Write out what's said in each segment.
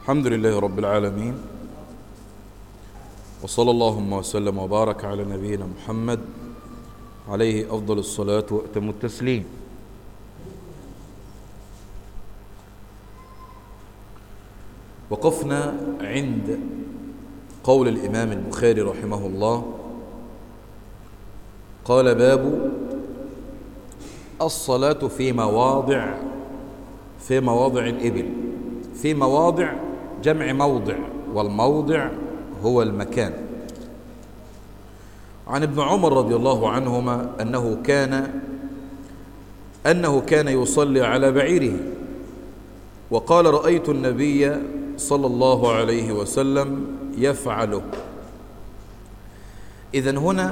الحمد لله رب العالمين وصلى اللهم وسلم وبارك على نبينا محمد عليه أفضل الصلاة وأتم التسليم وقفنا عند قول الإمام البخاري رحمه الله قال باب الصلاة في مواضع في مواضع الإبل في مواضع جمع موضع والموضع هو المكان عن ابن عمر رضي الله عنهما أنه كان أنه كان يصلي على بعيره وقال رأيت النبي صلى الله عليه وسلم يفعله إذن هنا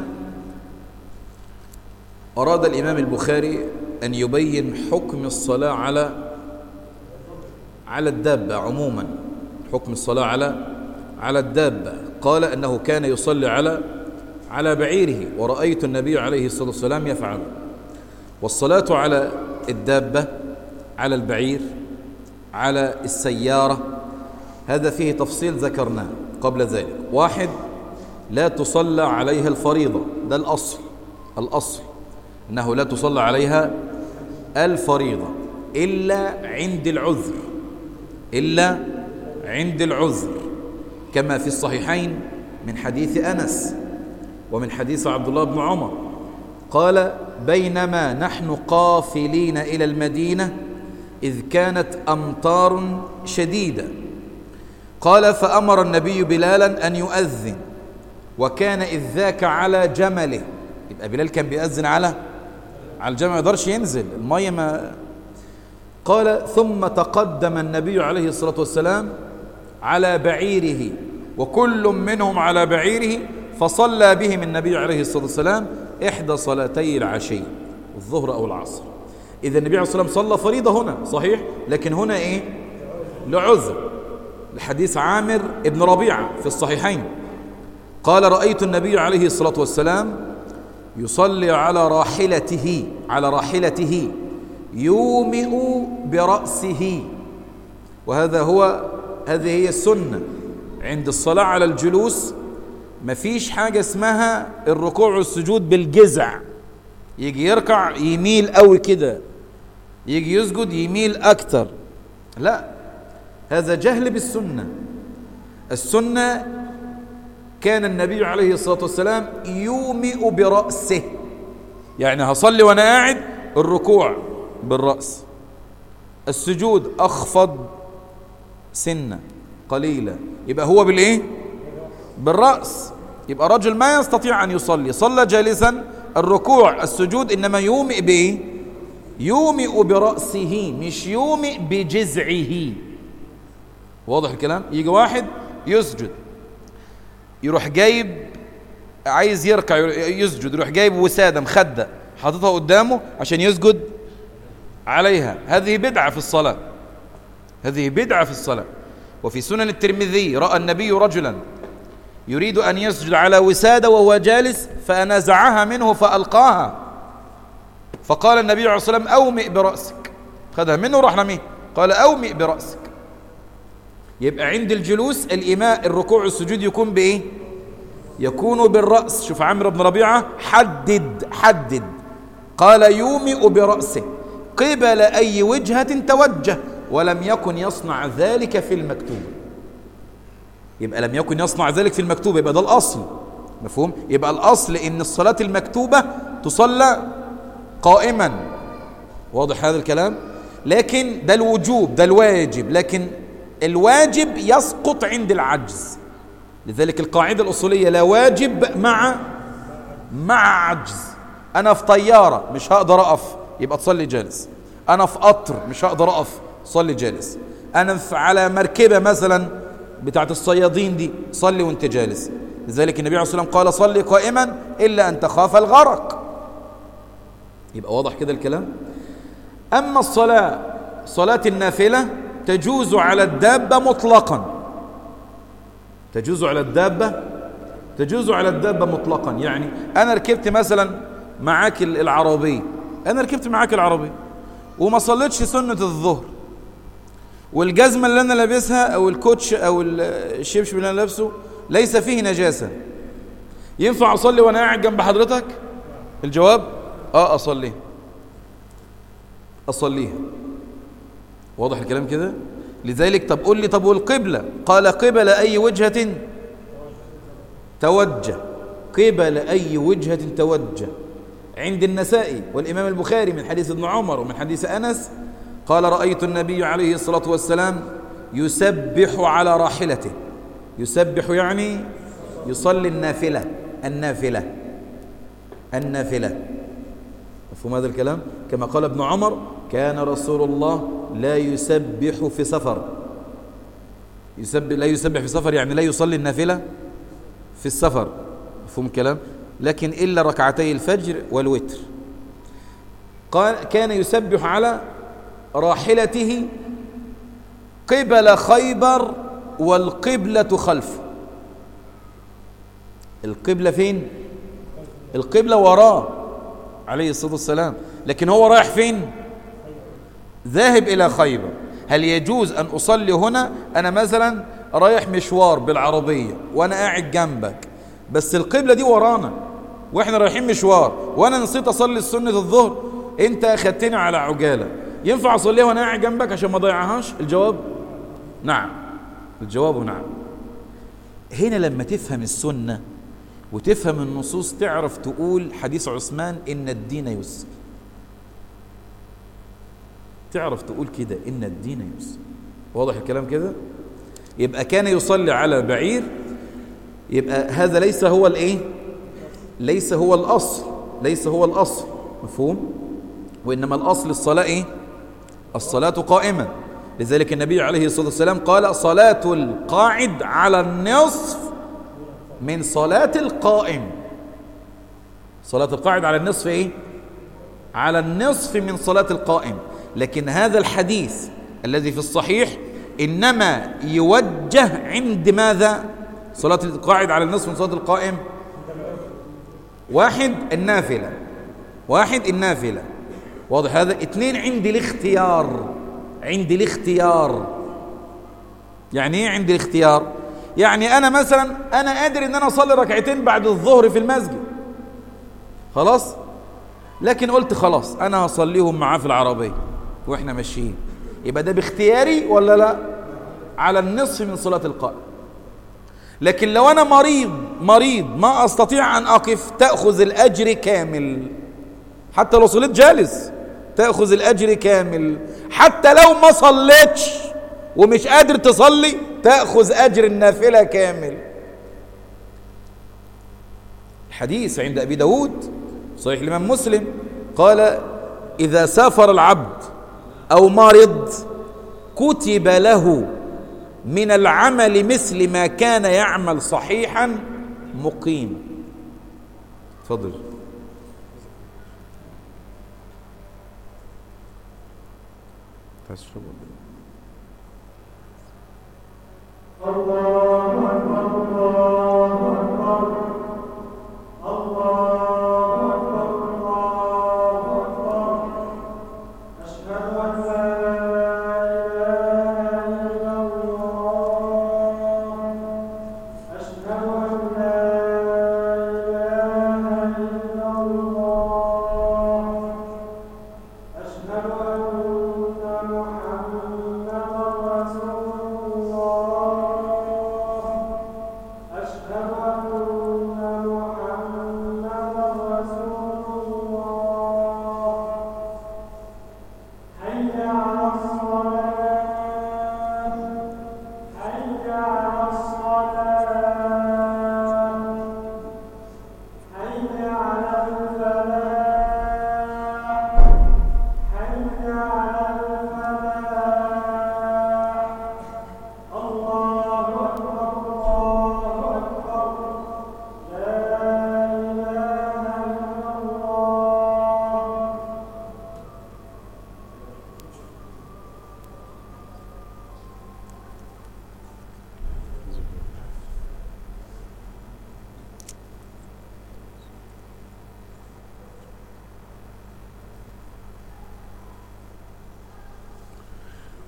أراد الإمام البخاري أن يبين حكم الصلاة على على الدابة عموما حكم الصلاة على على الدابة قال أنه كان يصلي على على بعيره ورأيت النبي عليه الصلاة والسلام يفعل والصلاة على الدابة على البعير على السيارة هذا فيه تفصيل ذكرناه قبل ذلك واحد لا تصلى عليها الفريضة ده الأصل الأصل أنه لا تصلى عليها الفريضة إلا عند العذر إلا عند العذر كما في الصحيحين من حديث أنس ومن حديث عبد الله بن عمر قال بينما نحن قافلين إلى المدينة إذ كانت أمطار شديدة قال فأمر النبي بلالا أن يؤذن وكان إذ ذاك على جمله يبقى بلال كان بيأذن على على الجمل ما يقدرش ينزل المية ما قال ثم تقدم النبي عليه الصلاة والسلام على بعيره وكل منهم على بعيره فصلى بهم النبي عليه الصلاة والسلام إحدى صلاتي العشي الظهر أو العصر إذا النبي عليه الصلاة والسلام صلى فريضة هنا صحيح لكن هنا إيه لعذر الحديث عامر ابن ربيعة في الصحيحين قال رأيت النبي عليه الصلاة والسلام يصلي على راحلته على راحلته يومئ برأسه وهذا هو هذه هي السنة عند الصلاة على الجلوس مفيش حاجة اسمها الركوع والسجود بالجزع يجي يركع يميل قوي كده يجي يسجد يميل أكتر لا هذا جهل بالسنة السنة كان النبي عليه الصلاة والسلام يومئ برأسه يعني هصلي وأنا قاعد الركوع بالرأس السجود أخفض سنة قليلة يبقى هو بالإيه بالرأس يبقى رجل ما يستطيع أن يصلي صلى جالسا الركوع السجود إنما يومئ بإيه يومئ برأسه مش يومئ بجزعه واضح الكلام يجي واحد يسجد يروح جايب عايز يركع يسجد يروح جايب وسادة مخدة حاططها قدامه عشان يسجد عليها هذه بدعة في الصلاة هذه بدعة في الصلاة وفي سنن الترمذي رأى النبي رجلا يريد أن يسجد على وسادة وهو جالس فنزعها منه فألقاها فقال النبي عليه الصلاة والسلام أومئ برأسك خذها منه وراح رميه قال أومئ برأسك يبقى عند الجلوس الإماء الركوع والسجود يكون بإيه يكون بالرأس شوف عمرو بن ربيعة حدد حدد قال يومئ برأسه قبل أي وجهة توجه ولم يكن يصنع ذلك في المكتوب يبقى لم يكن يصنع ذلك في المكتوب يبقى ده الأصل مفهوم يبقى الأصل إن الصلاة المكتوبة تصلى قائما واضح هذا الكلام لكن ده الوجوب ده الواجب لكن الواجب يسقط عند العجز لذلك القاعدة الأصولية لا واجب مع مع عجز أنا في طيارة مش هقدر أقف يبقى تصلي جالس أنا في قطر مش هقدر أقف صلي جالس أنا في على مركبة مثلا بتاعت الصيادين دي صلي وانت جالس لذلك النبي عليه الصلاة والسلام قال صلي قائما إلا أن تخاف الغرق يبقى واضح كده الكلام أما الصلاة صلاة النافلة تجوز على الدابة مطلقا تجوز على الدابة تجوز على الدابة مطلقا يعني أنا ركبت مثلا معاك العربية أنا ركبت معاك العربية وما صليتش سنة الظهر والجزمة اللي أنا لابسها أو الكوتش أو الشبشب اللي أنا لابسه ليس فيه نجاسة ينفع أصلي وأنا قاعد جنب حضرتك الجواب آه أصلي أصليها واضح الكلام كده لذلك طب قول لي طب والقبلة قال قبل أي وجهة توجه قبل أي وجهة توجه عند النسائي والإمام البخاري من حديث ابن عمر ومن حديث أنس قال رأيت النبي عليه الصلاة والسلام يسبح على راحلته يسبح يعني يصلي النافلة النافلة النافلة مفهوم هذا الكلام كما قال ابن عمر كان رسول الله لا يسبح في سفر يسبح لا يسبح في سفر يعني لا يصلي النافلة في السفر مفهوم الكلام لكن إلا ركعتي الفجر والوتر قال كان يسبح على راحلته قبل خيبر والقبلة خلفه القبلة فين القبلة وراه عليه الصلاة والسلام لكن هو رايح فين ذاهب إلى خيبر هل يجوز أن أصلي هنا أنا مثلا رايح مشوار بالعربية وأنا قاعد جنبك بس القبلة دي ورانا وإحنا رايحين مشوار وأنا نسيت أصلي السنة الظهر أنت أخدتني على عجالة ينفع أصليها وأنا قاعد جنبك عشان ما أضيعهاش الجواب نعم الجواب نعم هنا لما تفهم السنة وتفهم النصوص تعرف تقول حديث عثمان إن الدين يسر تعرف تقول كده إن الدين يسر واضح الكلام كده يبقى كان يصلي على بعير يبقى هذا ليس هو الايه ليس هو الاصل ليس هو الاصل مفهوم وانما الاصل الصلاه ايه الصلاه قائمه لذلك النبي عليه الصلاه والسلام قال صلاه القاعد على النصف من صلاه القائم صلاه القاعد على النصف ايه على النصف من صلاه القائم لكن هذا الحديث الذي في الصحيح إنما يوجه عند ماذا صلاة القاعد على النصف من صلاة القائم واحد النافلة واحد النافلة واضح هذا اثنين عند الاختيار عند الاختيار يعني ايه عند الاختيار يعني انا مثلا انا قادر ان انا اصلي ركعتين بعد الظهر في المسجد خلاص لكن قلت خلاص انا هصليهم معاه في العربيه واحنا ماشيين يبقى ده باختياري ولا لا على النصف من صلاة القائم لكن لو أنا مريض مريض ما أستطيع أن أقف تأخذ الأجر كامل حتى لو صليت جالس تأخذ الأجر كامل حتى لو ما صليتش ومش قادر تصلي تأخذ أجر النافلة كامل الحديث عند أبي داود صحيح الإمام مسلم قال إذا سافر العبد أو مرض كتب له من العمل مثل ما كان يعمل صحيحا مقيم تفضل الله أكبر الله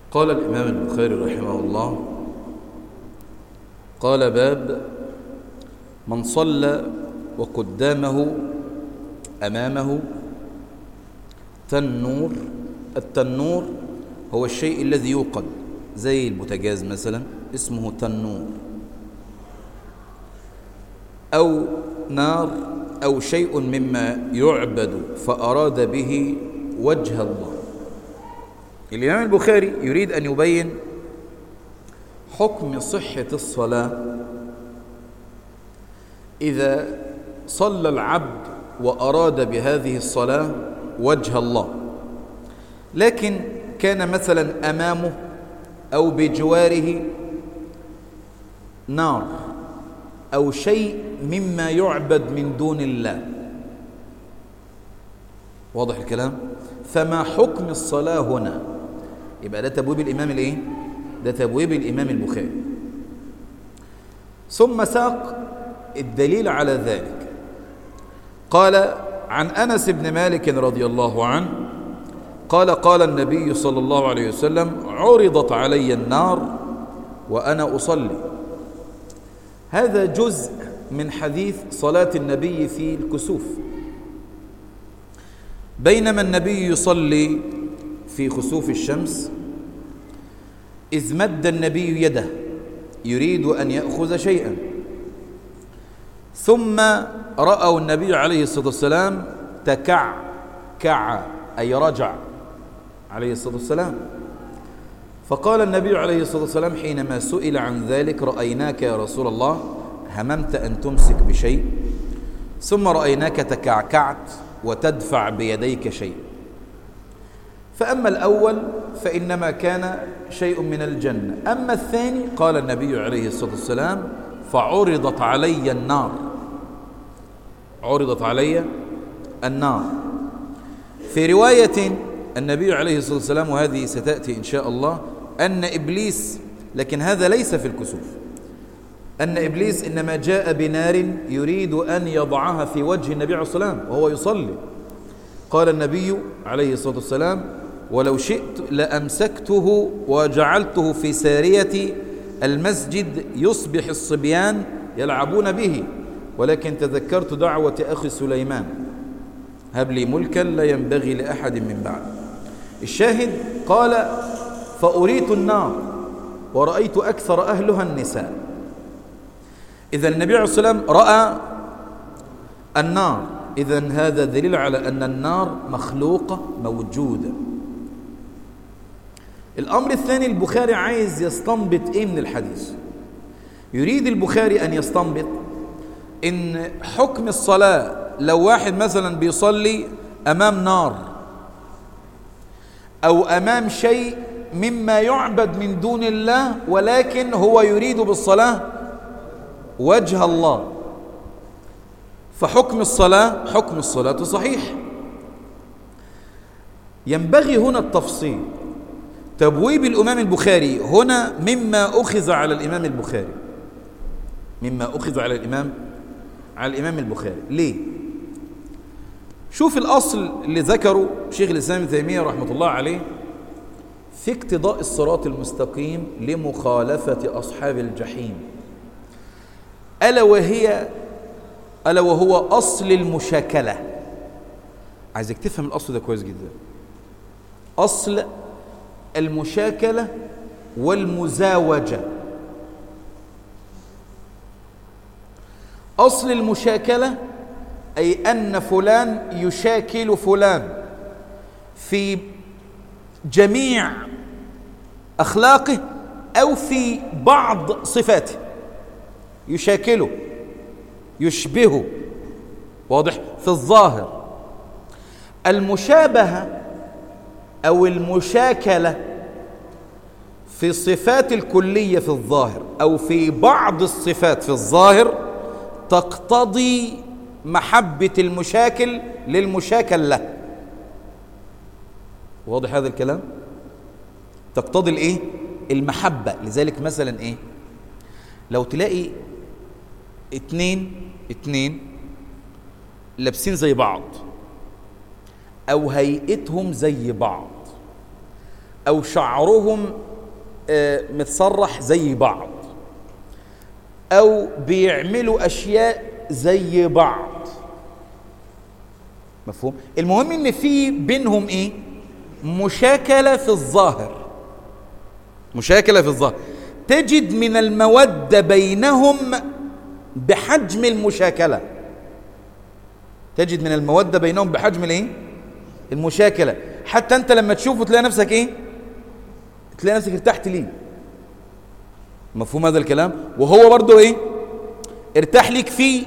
قال الإمام البخاري رحمه الله قال باب من صلى وقدامه أمامه تنور التنور هو الشيء الذي يوقد زي البوتاجاز مثلا اسمه تنور أو نار أو شيء مما يعبد فأراد به وجه الله الإمام البخاري يريد أن يبين حكم صحة الصلاة إذا صلى العبد وأراد بهذه الصلاة وجه الله لكن كان مثلا أمامه أو بجواره نار أو شيء مما يعبد من دون الله واضح الكلام فما حكم الصلاة هنا يبقى ده تبويب الإمام الإيه ده تبويب الإمام البخاري ثم ساق الدليل على ذلك قال عن أنس بن مالك رضي الله عنه قال قال النبي صلى الله عليه وسلم عرضت علي النار وأنا أصلي هذا جزء من حديث صلاة النبي في الكسوف بينما النبي يصلي في خسوف الشمس إذ مد النبي يده يريد أن يأخذ شيئا ثم رأوا النبي عليه الصلاة والسلام تكعكع أي رجع عليه الصلاة والسلام فقال النبي عليه الصلاة والسلام حينما سئل عن ذلك رأيناك يا رسول الله هممت أن تمسك بشيء ثم رأيناك تكعكعت وتدفع بيديك شيء فأما الأول فإنما كان شيء من الجنة أما الثاني قال النبي عليه الصلاة والسلام فعرضت علي النار عرضت علي النار في رواية النبي عليه الصلاة والسلام وهذه ستأتي إن شاء الله أن إبليس لكن هذا ليس في الكسوف أن إبليس إنما جاء بنار يريد أن يضعها في وجه النبي عليه الصلاة والسلام وهو يصلي قال النبي عليه الصلاة والسلام ولو شئت لأمسكته وجعلته في سارية المسجد يصبح الصبيان يلعبون به ولكن تذكرت دعوة أخي سليمان هب لي ملكا لا ينبغي لأحد من بعد الشاهد قال فأريت النار ورأيت أكثر أهلها النساء إذا النبي عليه الصلاة والسلام رأى النار إذا هذا دليل على أن النار مخلوقة موجودة الأمر الثاني البخاري عايز يستنبط إيه من الحديث يريد البخاري أن يستنبط إن حكم الصلاة لو واحد مثلا بيصلي أمام نار أو أمام شيء مما يعبد من دون الله ولكن هو يريد بالصلاة وجه الله فحكم الصلاة حكم الصلاة صحيح ينبغي هنا التفصيل تبويب الإمام البخاري هنا مما أخذ على الإمام البخاري مما أخذ على الإمام على الإمام البخاري ليه؟ شوف الأصل اللي ذكره شيخ الإسلام ابن تيمية رحمة الله عليه في اقتضاء الصراط المستقيم لمخالفة أصحاب الجحيم ألا وهي ألا وهو أصل المشاكلة عايزك تفهم الأصل ده كويس جدا أصل المشاكلة والمزاوجة أصل المشاكلة أي أن فلان يشاكل فلان في جميع أخلاقه أو في بعض صفاته يشاكله يشبهه واضح في الظاهر المشابهة أو المشاكلة في الصفات الكلية في الظاهر أو في بعض الصفات في الظاهر تقتضي محبة المشاكل للمشاكل له واضح هذا الكلام تقتضي الايه المحبة لذلك مثلا ايه لو تلاقي اتنين اتنين لابسين زي بعض او هيئتهم زي بعض أو شعرهم آه، متصرح زي بعض أو بيعملوا أشياء زي بعض مفهوم المهم ان في بينهم ايه مشاكله في الظاهر مشاكله في الظاهر تجد من الموده بينهم بحجم المشاكله تجد من الموده بينهم بحجم الايه المشاكله حتى انت لما تشوفه تلاقي نفسك ايه تلاقي نفسك ارتحت ليه مفهوم هذا الكلام وهو برضه ايه ارتاح لك في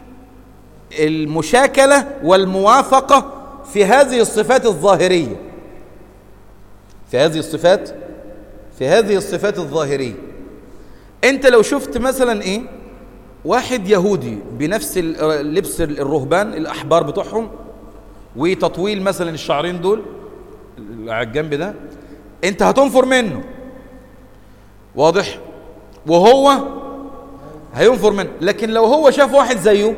المشاكلة والموافقة في هذه الصفات الظاهرية في هذه الصفات في هذه الصفات الظاهرية انت لو شفت مثلا ايه واحد يهودي بنفس لبس الرهبان الاحبار بتوعهم وتطويل مثلا الشعرين دول على الجنب ده انت هتنفر منه واضح وهو هينفر منه لكن لو هو شاف واحد زيه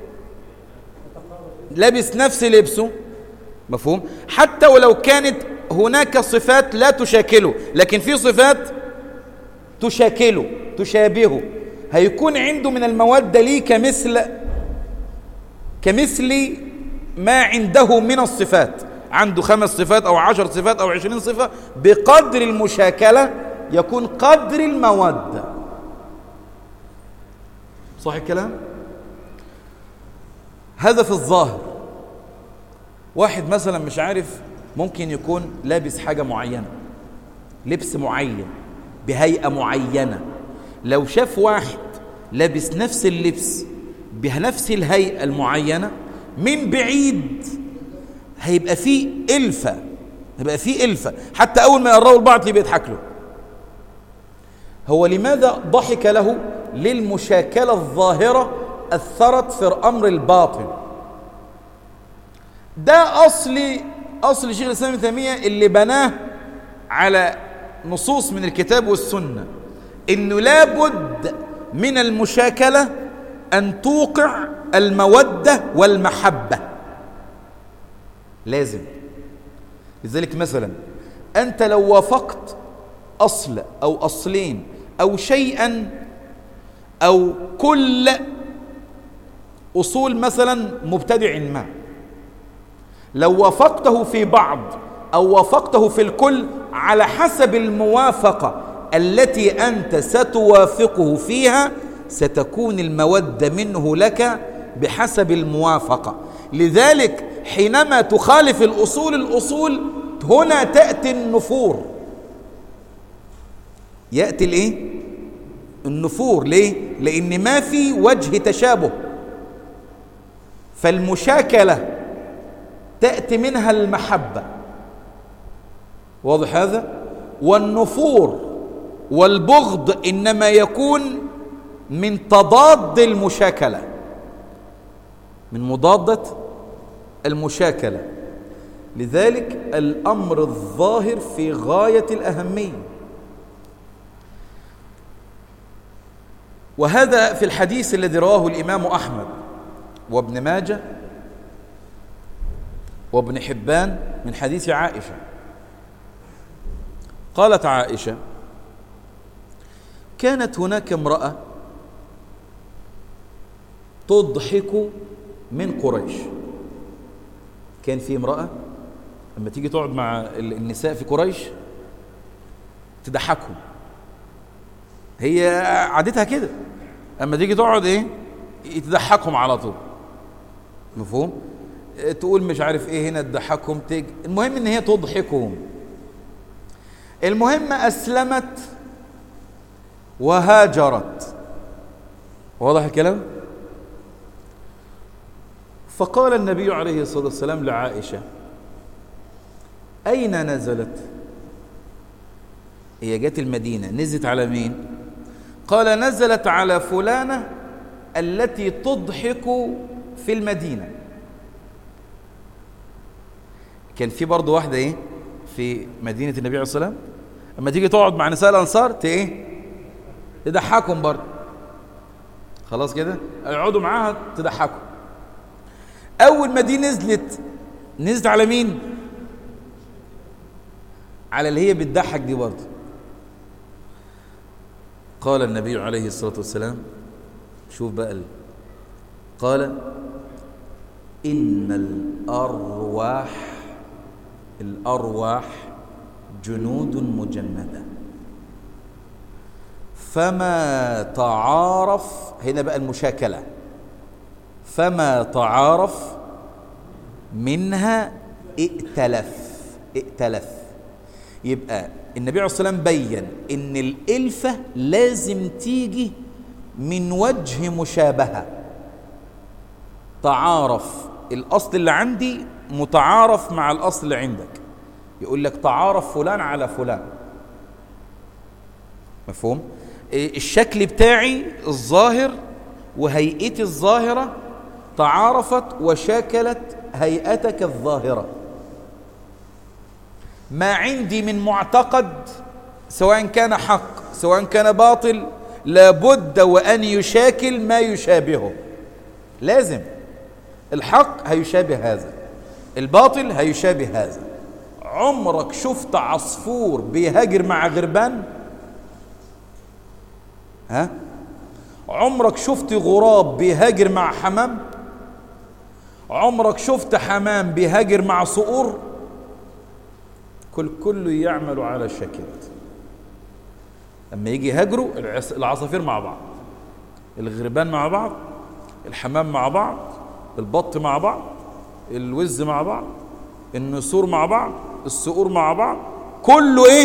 لابس نفس لبسه مفهوم حتى ولو كانت هناك صفات لا تشاكله لكن في صفات تشاكله تشابهه هيكون عنده من المودة ليه كمثل كمثل ما عنده من الصفات عنده خمس صفات أو عشر صفات أو عشرين صفة بقدر المشاكلة يكون قدر المودة صح الكلام؟ هذا في الظاهر واحد مثلا مش عارف ممكن يكون لابس حاجة معينة لبس معين بهيئة معينة لو شاف واحد لابس نفس اللبس بنفس الهيئة المعينة من بعيد هيبقى فيه ألفة هيبقى فيه ألفة حتى أول ما يقربوا البعض اللي بيضحك له هو لماذا ضحك له للمشاكلة الظاهرة أثرت في الأمر الباطن ده أصل أصل شيخ الإسلام ابن تيمية اللي بناه على نصوص من الكتاب والسنة إنه لابد من المشاكلة أن توقع المودة والمحبة لازم لذلك مثلا أنت لو وافقت أصل أو أصلين أو شيئا أو كل أصول مثلا مبتدع ما لو وافقته في بعض أو وافقته في الكل على حسب الموافقة التي أنت ستوافقه فيها ستكون المودة منه لك بحسب الموافقة لذلك حينما تخالف الأصول الأصول هنا تأتي النفور يأتي الإيه؟ النفور ليه؟ لأن ما في وجه تشابه فالمشاكلة تأتي منها المحبة واضح هذا والنفور والبغض إنما يكون من تضاد المشاكلة من مضادة المشاكلة لذلك الأمر الظاهر في غاية الأهمية وهذا في الحديث الذي رواه الإمام أحمد وابن ماجه وابن حبان من حديث عائشة قالت عائشة كانت هناك امرأة تضحك من قريش كان في امرأة لما تيجي تقعد مع النساء في قريش تضحكهم هي عادتها كده اما تيجي تقعد ايه تضحكهم على طول مفهوم تقول مش عارف ايه هنا تضحكهم تيجي المهم ان هي تضحكهم المهم اسلمت وهاجرت واضح الكلام فقال النبي عليه الصلاه والسلام لعائشه اين نزلت هي جت المدينه نزلت على مين قال نزلت على فلانه التي تضحك في المدينة كان في برضه واحدة ايه في مدينة النبي عليه الصلاة والسلام اما تيجي تقعد مع نساء الانصار ايه تضحكهم برضه خلاص كده اقعدوا معاها تضحكوا اول ما دي نزلت نزلت على مين على اللي هي بتضحك دي برضه قال النبي عليه الصلاة والسلام شوف بقى ال... قال إن الأرواح الأرواح جنود مجندة فما تعارف هنا بقى المشاكلة فما تعارف منها ائتلف ائتلف يبقى النبي عليه الصلاة والسلام بين ان الالفة لازم تيجي من وجه مشابهة تعارف الاصل اللي عندي متعارف مع الاصل اللي عندك يقول لك تعارف فلان على فلان مفهوم الشكل بتاعي الظاهر وهيئتي الظاهرة تعارفت وشاكلت هيئتك الظاهرة ما عندي من معتقد سواء كان حق سواء كان باطل لابد وأن يشاكل ما يشابهه لازم الحق هيشابه هذا الباطل هيشابه هذا عمرك شفت عصفور بيهاجر مع غربان ها عمرك شفت غراب بيهاجر مع حمام عمرك شفت حمام بيهاجر مع صقور كل كله يعمل على شكل لما يجي يهاجروا العصافير مع بعض الغربان مع بعض الحمام مع بعض البط مع بعض الوز مع بعض النسور مع بعض الصقور مع بعض كله ايه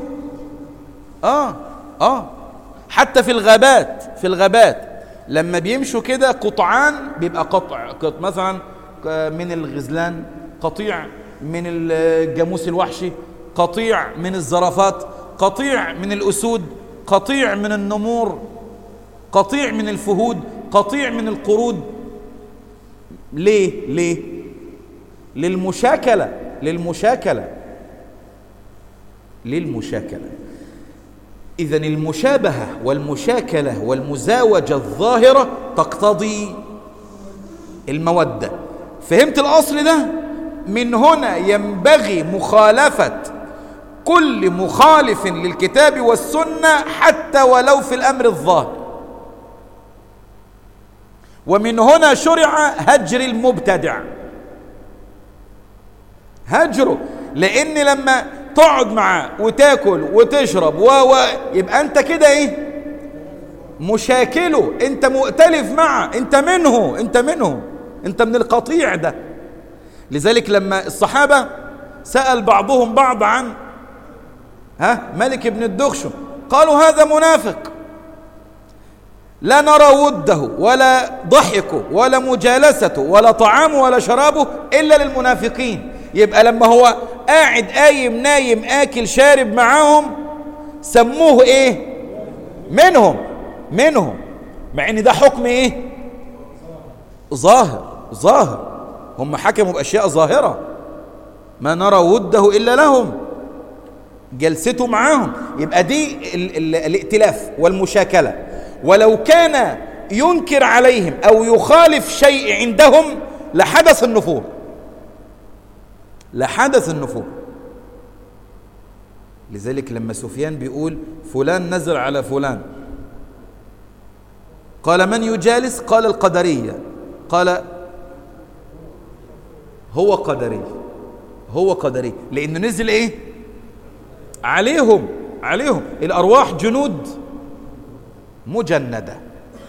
اه اه حتى في الغابات في الغابات لما بيمشوا كده قطعان بيبقى قطع قط مثلا من الغزلان قطيع من الجاموس الوحشي قطيع من الزرافات قطيع من الأسود قطيع من النمور قطيع من الفهود قطيع من القرود ليه ليه للمشاكلة للمشاكلة للمشاكلة إذا المشابهة والمشاكلة والمزاوجة الظاهرة تقتضي المودة فهمت الأصل ده؟ من هنا ينبغي مخالفة كل مخالف للكتاب والسنة حتى ولو في الأمر الظاهر ومن هنا شرع هجر المبتدع هجره لأن لما تقعد معاه وتاكل وتشرب و و يبقى أنت كده إيه مشاكله أنت مؤتلف معه أنت منه أنت منه أنت من القطيع ده لذلك لما الصحابة سأل بعضهم بعض عن ها ملك بن الدخشم قالوا هذا منافق لا نرى وده ولا ضحكه ولا مجالسته ولا طعامه ولا شرابه إلا للمنافقين يبقى لما هو قاعد قايم نايم آكل شارب معاهم سموه إيه منهم منهم مع إن ده حكم إيه ظاهر ظاهر هم حكموا بأشياء ظاهرة ما نرى وده إلا لهم جلسته معاهم يبقى دي ال ال الائتلاف والمشاكلة ولو كان ينكر عليهم أو يخالف شيء عندهم لحدث النفور لحدث النفور لذلك لما سفيان بيقول فلان نزل على فلان قال من يجالس قال القدرية قال هو قدري هو قدري لأنه نزل إيه عليهم عليهم الأرواح جنود مجندة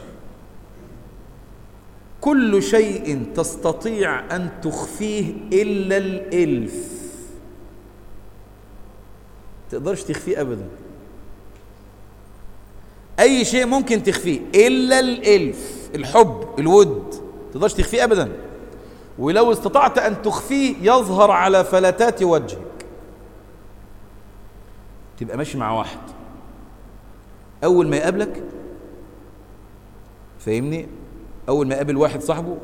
كل شيء تستطيع أن تخفيه إلا الإلف تقدرش تخفيه أبدا أي شيء ممكن تخفيه إلا الإلف الحب الود تقدرش تخفيه أبدا ولو استطعت أن تخفيه يظهر على فلتات وجهك تبقى ماشي مع واحد أول ما يقابلك فاهمني أول ما يقابل واحد صاحبه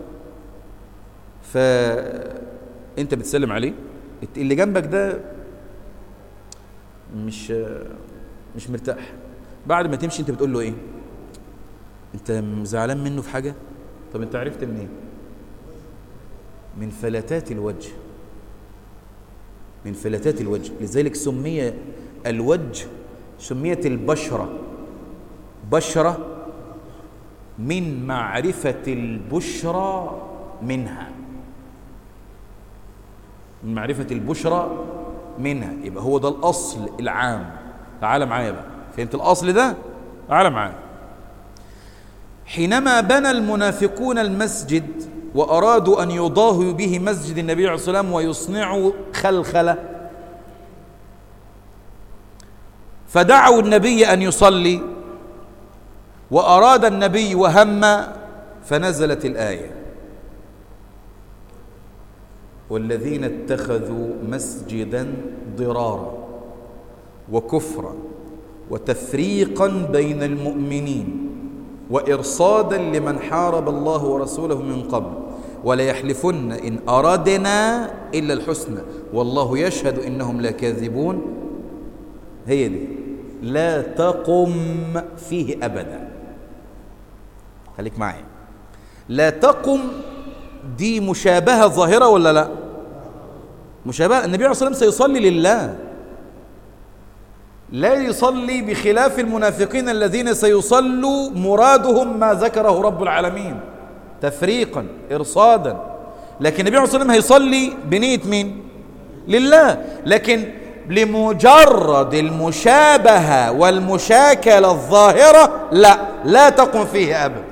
فأنت بتسلم عليه اللي جنبك ده مش مش مرتاح بعد ما تمشي انت بتقول له ايه انت زعلان منه في حاجه طب انت عرفت منين إيه؟ من فلتات الوجه من فلتات الوجه لذلك سمي الوجه سميت البشرة بشرة من معرفة البشرى منها من معرفة البشرى منها يبقى هو ده الأصل العام تعال معايا بقى فهمت الأصل ده تعال معايا حينما بنى المنافقون المسجد وأرادوا أن يضاهوا به مسجد النبي عليه الصلاة والسلام ويصنعوا خلخلة فدعوا النبي أن يصلي وأراد النبي وهم فنزلت الآية والذين اتخذوا مسجدا ضرارا وكفرا وتفريقا بين المؤمنين وإرصادا لمن حارب الله ورسوله من قبل وليحلفن إن أرادنا إلا الحسنى والله يشهد إنهم لكاذبون هي دي لا تقم فيه أبدا خليك معي لا تقم دي مشابهة ظاهرة ولا لا مشابهة النبي عليه الصلاة والسلام سيصلي لله لا يصلي بخلاف المنافقين الذين سيصلوا مرادهم ما ذكره رب العالمين تفريقا إرصادا لكن النبي عليه الصلاة والسلام هيصلي بنية مين لله لكن لمجرد المشابهة والمشاكلة الظاهرة لا لا تقم فيه أبدا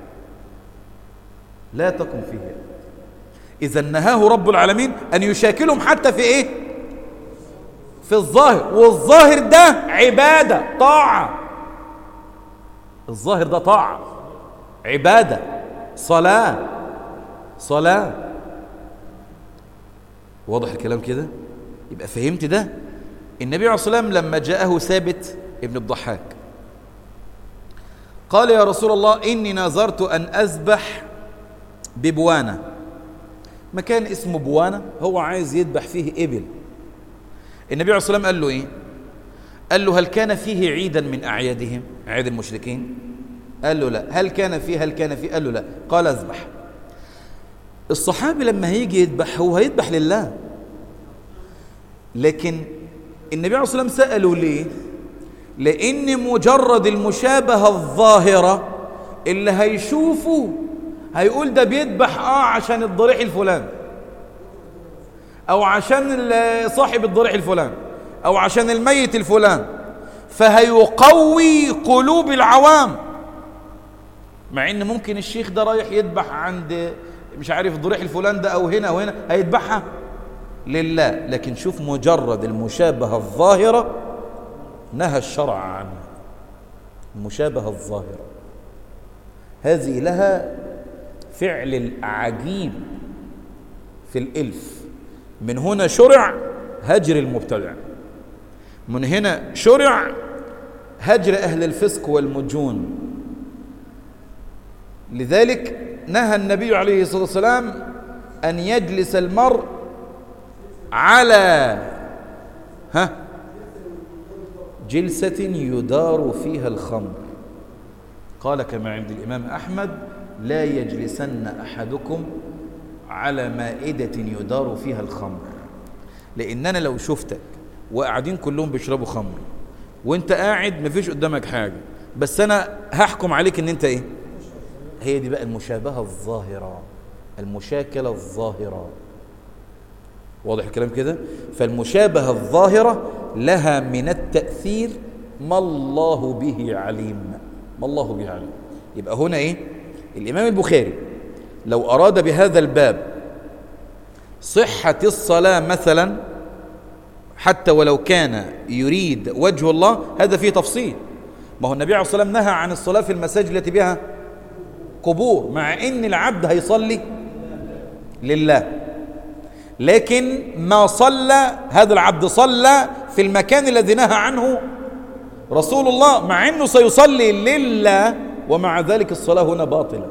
لا تقم فيه أبدا إذا نهاه رب العالمين أن يشاكلهم حتى في إيه في الظاهر والظاهر ده عبادة طاعة الظاهر ده طاعة عبادة صلاة صلاة واضح الكلام كده يبقى فهمت ده النبي عليه الصلاة والسلام لما جاءه ثابت ابن الضحاك قال يا رسول الله إني نظرت أن أذبح ببوانة مكان اسمه بوانة هو عايز يذبح فيه إبل النبي عليه الصلاة والسلام قال له إيه قال له هل كان فيه عيدا من أعيادهم عيد المشركين قال له لا هل كان فيه هل كان فيه قال له لا قال اذبح الصحابي لما هيجي يذبح هو هيذبح لله لكن النبي عليه الصلاة والسلام سأله ليه لأن مجرد المشابهة الظاهرة اللي هيشوفه هيقول ده بيذبح اه عشان الضريح الفلاني او عشان صاحب الضريح الفلان او عشان الميت الفلان فهيقوي قلوب العوام مع ان ممكن الشيخ ده رايح يذبح عند مش عارف الضريح الفلان ده او هنا او هنا هيذبحها لله لكن شوف مجرد المشابهة الظاهرة نهى الشرع عنها المشابهة الظاهرة هذه لها فعل العجيب في الإلف من هنا شرع هجر المبتدع من هنا شرع هجر أهل الفسق والمجون لذلك نهى النبي عليه الصلاة والسلام أن يجلس المرء على ها جلسة يدار فيها الخمر قال كما عند الإمام أحمد لا يجلسن أحدكم على مائدة يدار فيها الخمر لأن أنا لو شفتك وقاعدين كلهم بيشربوا خمر وانت قاعد مفيش قدامك حاجة بس أنا هحكم عليك ان انت ايه هي دي بقى المشابهة الظاهرة المشاكلة الظاهرة واضح الكلام كده فالمشابهة الظاهرة لها من التأثير ما الله به عليم ما الله به عليم يبقى هنا ايه الإمام البخاري لو أراد بهذا الباب صحة الصلاة مثلا حتى ولو كان يريد وجه الله هذا فيه تفصيل ما هو النبي عليه الصلاة والسلام نهى عن الصلاة في المساجد التي بها قبور مع ان العبد هيصلي لله لكن ما صلى هذا العبد صلى في المكان الذي نهى عنه رسول الله مع انه سيصلي لله ومع ذلك الصلاة هنا باطلة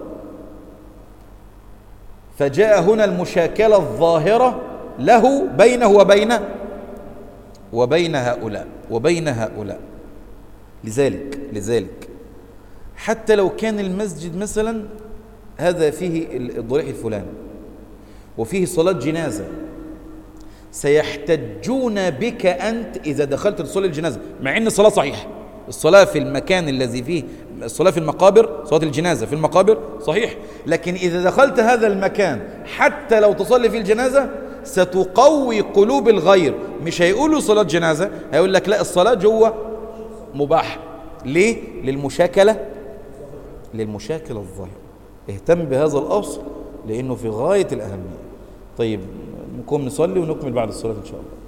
فجاء هنا المشاكلة الظاهرة له بينه وبين وبين هؤلاء وبين هؤلاء لذلك لذلك حتى لو كان المسجد مثلا هذا فيه الضريح الفلاني وفيه صلاة جنازة سيحتجون بك أنت إذا دخلت تصلي الجنازة مع أن الصلاة صحيحة الصلاة في المكان الذي فيه الصلاة في المقابر صلاة الجنازة في المقابر صحيح لكن إذا دخلت هذا المكان حتى لو تصلي في الجنازة ستقوي قلوب الغير مش هيقولوا صلاة جنازة هيقول لك لا الصلاة جوه مباح ليه؟ للمشاكلة للمشاكلة الظاهرة اهتم بهذا الأصل لأنه في غاية الأهمية طيب نقوم نصلي ونكمل بعد الصلاة إن شاء الله